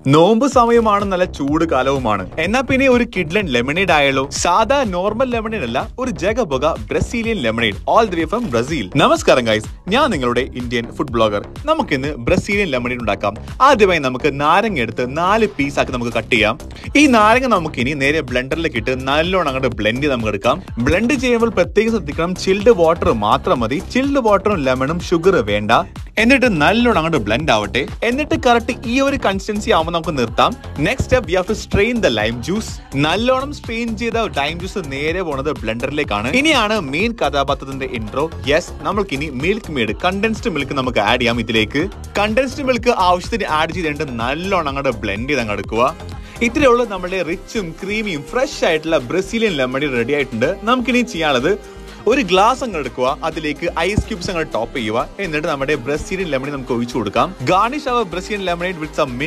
നോമ്പ് സമയമാണ് നല്ല ചൂട് കാലവുമാണ് എന്നാ പിന്നെ ഒരു കിഡ്ലൻ ലെമണേഡ് ആയാലോ സാധാ നോർമൽ ലെമണേഡ് അല്ല ഒരു ജഗബൊഗ Brazilian lemonade all the way from Brazil നമസ്കാരം ഗൈസ് ഞാൻ നിങ്ങളുടെ ഇന്ത്യൻ ഫുഡ് ബ്ലോഗർ നമുക്കിന്ന് ബ്രസീലിയൻ ലെമണേഡ് ഉണ്ടാക്കാം ആദ്യമായി നമുക്ക് നാരങ്ങ എടുത്ത് നാല് പീസ് ആക്കി നമുക്ക് കട്ട് ചെയ്യാം ഈ നാരങ്ങ നമുക്ക് ഇനി നേരെ ബ്ലെൻഡറിലേക്ക് ഇട്ട് നല്ലോണം അങ്ങോട്ട് ബ്ലെൻഡ് ചെയ്ത് നമുക്ക് എടുക്കാം ബ്ലെൻഡ് ചെയ്യുമ്പോൾ പ്രത്യേകം ശ്രദ്ധിക്കണം ചിൽഡ് വാട്ടർ മാത്രം മതി ചിൽഡ് വാട്ടറും ലെമണും ഷുഗർ വേണ്ട എന്നിട്ട് നല്ലോണം അങ്ങോട്ട് ബ്ലെൻഡ് ആവട്ടെ എന്നിട്ട് കറക്റ്റ് ഈ ഒരു കൺസിസ്റ്റൻസി ആവുമ്പോൾ നമുക്ക് നിർത്താം next step we have to strain the lime juice നല്ലോണം സ്ട്രെയിൻ ചെയ്ത ലൈം ജ്യൂസ് നേരെ പോണത് ബ്ലെൻഡറിലേക്കാണ് ഇനിയാണ് മെയിൻ കഥാപാത്രത്തിന്റെ ഇൻട്രോ യെസ് നമ്മൾക്ക് ഇനി മിൽക്ക് മെയ്ഡ് കണ്ടൻസ്ഡ് മിൽക്ക് നമുക്ക് ആഡ് ചെയ്യാം ഇതിലേക്ക് കണ്ടൻസ്ഡ് മിൽക്ക് ആവശ്യത്തിന് ആഡ് ചെയ്തിട്ട് നല്ലോണം അങ്ങോട്ട് ബ്ലെൻഡ് ചെയ്ത് അങ്ങ് എടുക്കുക ഇത്രയേ ഉള്ളൂ നമ്മുടെ റിച്ചും ക്രീമിയും ഫ്രഷ് ആയിട്ടുള്ള ബ്രസീലിയൻ ലെമണി റെഡി ആയിട്ടുണ്ട് നമുക്കിനി ചെയ്യാനുള്ളത് ഒരു ഗ്ലാസ് അങ്ങ് എടുക്കുക അതിലേക്ക് ഐസ് ക്യൂബ്സ് അങ്ങ് ടോപ്പ് ചെയ്യുക എന്നിട്ട് നമ്മുടെ ബ്രസീലിയൻ ലെമണി നമുക്ക് ഒഴിച്ചു കൊടുക്കാം garnish our Brazilian lemonade with some